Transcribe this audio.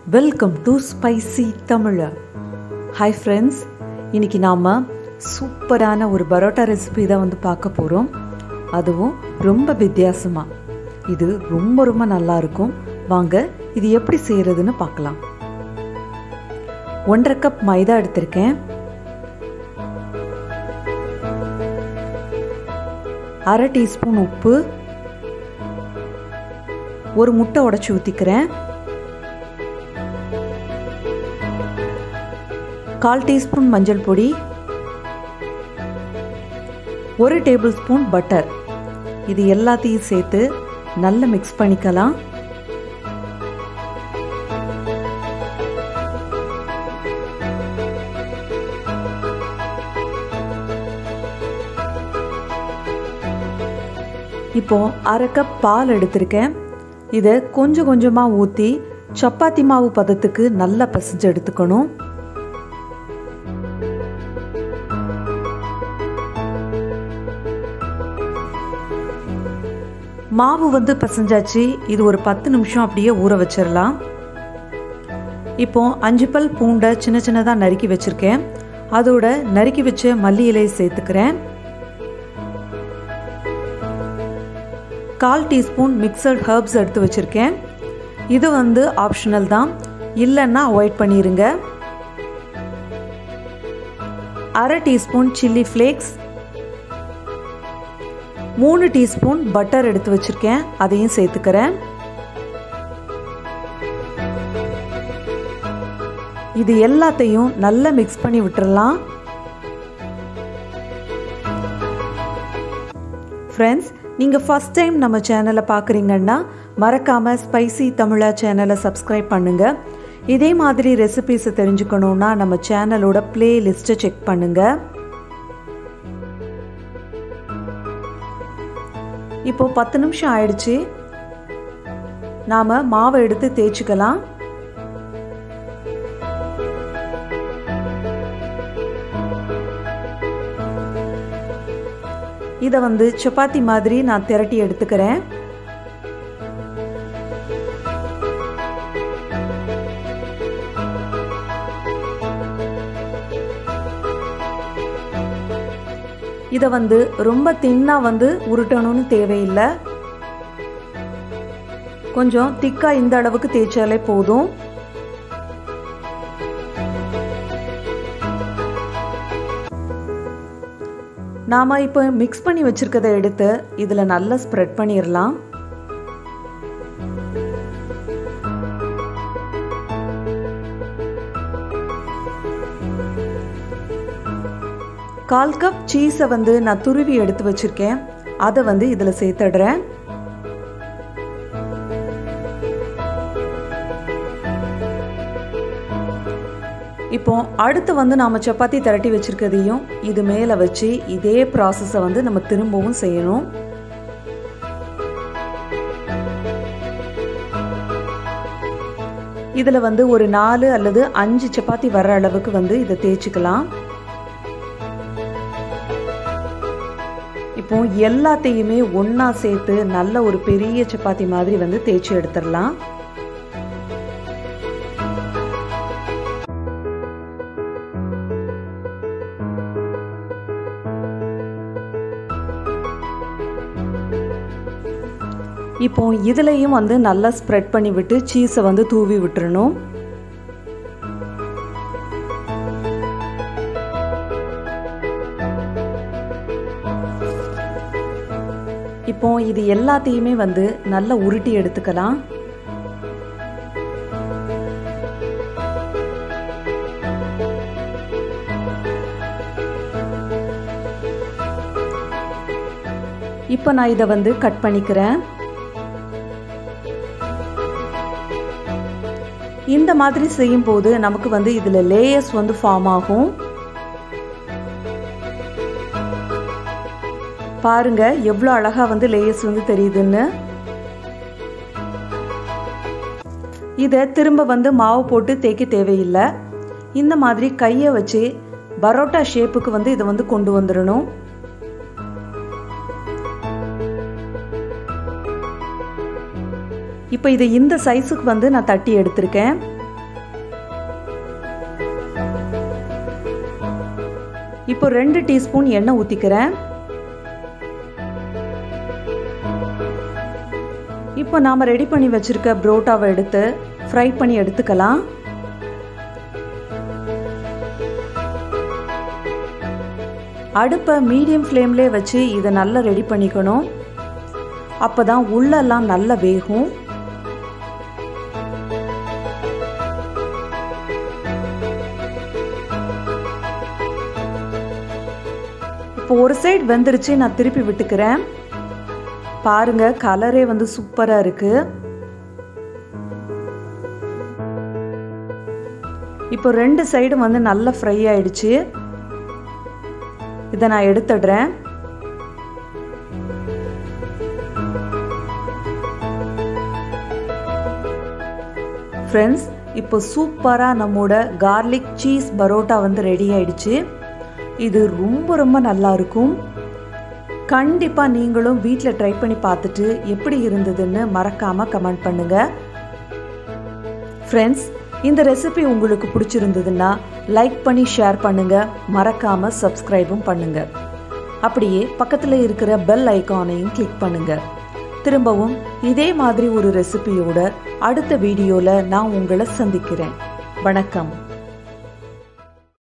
welcome to spicy Tamizha hi friends இன்னைக்கு நாம் சூப்பரான ஒரு பரோட்டா ரெசிபி தான் வந்து பார்க்க போகிறோம் அதுவும் ரொம்ப வித்தியாசமாக இது ரொம்ப ரொம்ப நல்லா இருக்கும் வாங்க இது எப்படி செய்கிறதுன்னு பார்க்கலாம் ஒன்றரை கப் மைதா எடுத்திருக்கேன் அரை டீஸ்பூன் உப்பு ஒரு முட்டை உடச்சி ஊற்றிக்கிறேன் கால் டீஸ்பூன் மஞ்சள் பொடி ஒரு டேபிள் ஸ்பூன் பட்டர் இது எல்லாத்தையும் சேர்த்து நல்லா மிக்ஸ் பண்ணிக்கலாம் இப்போ அரை கப் பால் எடுத்திருக்கேன் இதை கொஞ்சம் கொஞ்சமாக ஊற்றி சப்பாத்தி மாவு பதத்துக்கு நல்லா பசிஞ்சு எடுத்துக்கணும் மாவு வந்து பசஞ்சாச்சு இது ஒரு பத்து நிமிஷம் அப்படியே ஊற வச்சிடலாம் இப்போ அஞ்சு பல் பூண்டை சின்ன சின்னதாக நறுக்கி வச்சுருக்கேன் அதோட நறுக்கி வச்ச மல்லி இலையை சேர்த்துக்கிறேன் கால் டீஸ்பூன் மிக்சட் ஹர்ப்ஸ் எடுத்து வச்சுருக்கேன் இது வந்து ஆப்ஷனல் தான் இல்லைன்னா அவாய்ட் பண்ணிடுங்க அரை டீஸ்பூன் சில்லி ஃப்ளேக்ஸ் மூணு டீஸ்பூன் பட்டர் எடுத்து வச்சுருக்கேன் அதையும் சேர்த்துக்கிறேன் இது எல்லாத்தையும் நல்லா மிக்ஸ் பண்ணி விட்டுறலாம் ஃப்ரெண்ட்ஸ் நீங்கள் ஃபஸ்ட் டைம் நம்ம சேனலை பார்க்குறீங்கன்னா மறக்காமல் ஸ்பைசி தமிழா சேனலை சப்ஸ்கிரைப் பண்ணுங்கள் இதே மாதிரி ரெசிபீஸை தெரிஞ்சுக்கணுன்னா நம்ம சேனலோட பிளேலிஸ்ட்டை செக் பண்ணுங்கள் இப்போ பத்து நிமிஷம் ஆயிடுச்சு நாம் மாவை எடுத்து தேய்ச்சிக்கலாம் இதை வந்து சப்பாத்தி மாதிரி நான் திரட்டி எடுத்துக்கிறேன் இதை வந்து ரொம்ப தின்னாக வந்து உருட்டணும்னு தேவையில்லை கொஞ்சம் திக்காக இந்த அளவுக்கு தேய்ச்சாலே போதும் நாம் இப்போ மிக்ஸ் பண்ணி வச்சுருக்கதை எடுத்து இதில் நல்லா ஸ்ப்ரெட் பண்ணிடலாம் கால் கப் சீஸை வந்து நான் துருவி எடுத்து வச்சுருக்கேன் அதை வந்து இதில் சேர்த்துடுறேன் இப்போ அடுத்து வந்து நாம் சப்பாத்தி திரட்டி வச்சுருக்கதையும் இது மேலே வச்சு இதே ப்ராசஸை வந்து நம்ம திரும்பவும் செய்யணும் இதில் வந்து ஒரு நாலு அல்லது அஞ்சு சப்பாத்தி வர்ற அளவுக்கு வந்து இதை தேய்ச்சிக்கலாம் இப்போ எல்லாத்தையுமே ஒன்றா சேர்த்து நல்ல ஒரு பெரிய சப்பாத்தி மாதிரி வந்து தேய்ச்சி எடுத்துடலாம் இப்போ இதுலேயும் வந்து நல்லா ஸ்ப்ரெட் பண்ணி விட்டு சீஸை வந்து தூவி விட்டுறணும் இப்போ இது எல்லாத்தையுமே வந்து நல்லா உருட்டி எடுத்துக்கலாம் இப்போ நான் இதை வந்து கட் பண்ணிக்கிறேன் இந்த மாதிரி செய்யும் போது நமக்கு வந்து இதில் லேயர்ஸ் வந்து ஃபார்ம் ஆகும் பாருங்க எவ்வளோ அழகாக வந்து லேயர்ஸ் வந்து தெரியுதுன்னு இதை திரும்ப வந்து மாவு போட்டு தேய்க்க தேவையில்லை இந்த மாதிரி கையை வச்சு பரோட்டா ஷேப்புக்கு வந்து இதை வந்து கொண்டு வந்துடணும் இப்போ இதை இந்த சைஸுக்கு வந்து நான் தட்டி எடுத்திருக்கேன் இப்போ ரெண்டு டீஸ்பூன் எண்ணெய் ஊற்றிக்கிறேன் இப்போ நாம் ரெடி பண்ணி வச்சுருக்க புரோட்டாவை எடுத்து ஃப்ரை பண்ணி எடுத்துக்கலாம் அடுப்பை மீடியம் ஃப்ளேம்லே வச்சு இதை நல்லா ரெடி பண்ணிக்கணும் அப்போ தான் உள்ளெல்லாம் நல்லா வேகும் இப்போ ஒரு சைடு வெந்துருச்சு நான் திருப்பி விட்டுக்கிறேன் பாருங்க கலரே வந்து சூப்பராக இருக்கு இப்போ ரெண்டு சைடும் வந்து நல்லா ஃப்ரை ஆயிடுச்சு இதை நான் எடுத்துடுறேன் ஃப்ரெண்ட்ஸ் இப்போ சூப்பராக நம்மோட கார்லிக் சீஸ் பரோட்டா வந்து ரெடி ஆயிடுச்சு இது ரொம்ப ரொம்ப நல்லா இருக்கும் கண்டிப்பாக நீங்களும் வீட்டில் ட்ரை பண்ணி பார்த்துட்டு எப்படி இருந்ததுன்னு மறக்காமல் கமெண்ட் பண்ணுங்கள் ஃப்ரெண்ட்ஸ் இந்த ரெசிபி உங்களுக்கு பிடிச்சிருந்ததுன்னா லைக் பண்ணி ஷேர் பண்ணுங்கள் மறக்காமல் சப்ஸ்கிரைபும் பண்ணுங்கள் அப்படியே பக்கத்தில் இருக்கிற பெல் ஐக்கானையும் கிளிக் பண்ணுங்கள் திரும்பவும் இதே மாதிரி ஒரு ரெசிபியோட அடுத்த வீடியோவில் நான் உங்களை சந்திக்கிறேன் வணக்கம்